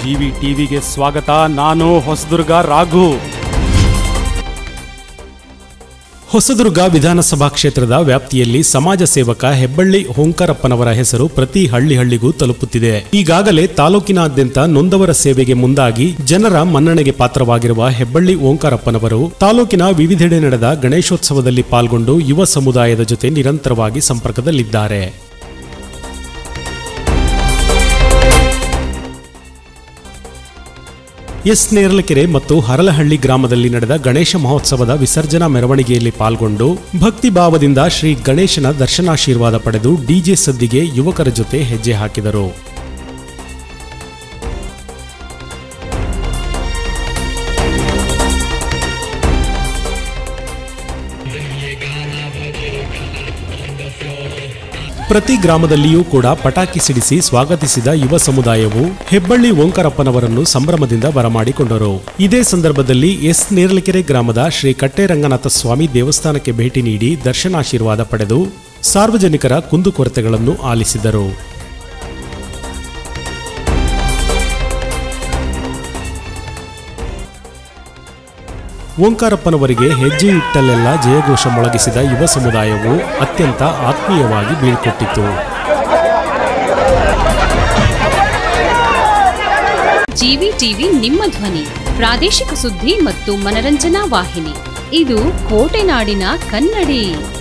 GV ಟಿವಿಗೆ ಸ್ವಾಗತ ನಾನು ಹೊಸದುರ್ಗ ರಾಘು ಹೊಸದುರ್ಗ ವಿಧಾನಸಭಾ ಕ್ಷೇತ್ರದ ವ್ಯಾಪ್ತಿಯಲ್ಲಿ ಸಮಾಜ ಸೇವಕ ಹೆಬ್ಬಳ್ಳಿ ಓಂಕಾರಪ್ಪನವರ ಹೆಸರು ಪ್ರತಿ ಹಳ್ಳಿ ಹಳ್ಳಿಗೂ ತಲುಪುತ್ತಿದೆ ಈಗಾಗಲೇ ತಾಲೂಕಿನಾದ್ಯಂತ ನೊಂದವರ ಸೇವೆಗೆ ಮುಂದಾಗಿ ಜನರ ಮನ್ನಣೆಗೆ ಪಾತ್ರವಾಗಿರುವ ಹೆಬ್ಬಳ್ಳಿ ಓಂಕಾರಪ್ಪನವರು ತಾಲೂಕಿನ ವಿವಿಧೆಡೆ ನಡೆದ ಗಣೇಶೋತ್ಸವದಲ್ಲಿ ಪಾಲ್ಗೊಂಡು ಯುವ ಸಮುದಾಯದ ಜೊತೆ ನಿರಂತರವಾಗಿ ಸಂಪರ್ಕದಲ್ಲಿದ್ದಾರೆ ಎಸ್ ನೇರಲಕೆರೆ ಮತ್ತು ಹರಲಹಳ್ಳಿ ಗ್ರಾಮದಲ್ಲಿ ನಡೆದ ಗಣೇಶ ಮಹೋತ್ಸವದ ವಿಸರ್ಜನಾ ಮೆರವಣಿಗೆಯಲ್ಲಿ ಪಾಲ್ಗೊಂಡು ಭಕ್ತಿ ಭಾವದಿಂದ ಶ್ರೀ ಗಣೇಶನ ದರ್ಶನಾಶೀರ್ವಾದ ಪಡೆದು ಡಿಜೆ ಸದ್ದಿಗೆ ಯುವಕರ ಜೊತೆ ಹೆಜ್ಜೆ ಹಾಕಿದರು ಪ್ರತಿ ಗ್ರಾಮದಲ್ಲಿಯೂ ಕೂಡ ಪಟಾಕಿ ಸಿಡಿಸಿ ಸ್ವಾಗತಿಸಿದ ಯುವ ಸಮುದಾಯವು ಹೆಬ್ಬಳ್ಳಿ ಓಂಕಾರಪ್ಪನವರನ್ನು ಸಂಭ್ರಮದಿಂದ ಬರಮಾಡಿಕೊಂಡರು ಇದೇ ಸಂದರ್ಭದಲ್ಲಿ ಎಸ್ ನೇರಲಕೆರೆ ಗ್ರಾಮದ ಶ್ರೀ ಕಟ್ಟೆರಂಗನಾಥ ಸ್ವಾಮಿ ದೇವಸ್ಥಾನಕ್ಕೆ ಭೇಟಿ ನೀಡಿ ದರ್ಶನಾಶೀರ್ವಾದ ಪಡೆದು ಸಾರ್ವಜನಿಕರ ಕುಂದುಕೊರತೆಗಳನ್ನು ಆಲಿಸಿದರು ಓಂಕಾರಪ್ಪನವರಿಗೆ ಹೆಜ್ಜೆ ಇಟ್ಟಲ್ಲೆಲ್ಲ ಜಯಘೋಷ ಮೊಳಗಿಸಿದ ಯುವ ಸಮುದಾಯವು ಅತ್ಯಂತ ಆತ್ಮೀಯವಾಗಿ ಬೀಳ್ಕೊಟ್ಟಿತು ಜಿವಿ ಟಿವಿ ನಿಮ್ಮ ಧ್ವನಿ ಪ್ರಾದೇಶಿಕ ಸುದ್ದಿ ಮತ್ತು ಮನರಂಜನಾ ವಾಹಿನಿ ಇದು ಕೋಟೆನಾಡಿನ ಕನ್ನಡಿ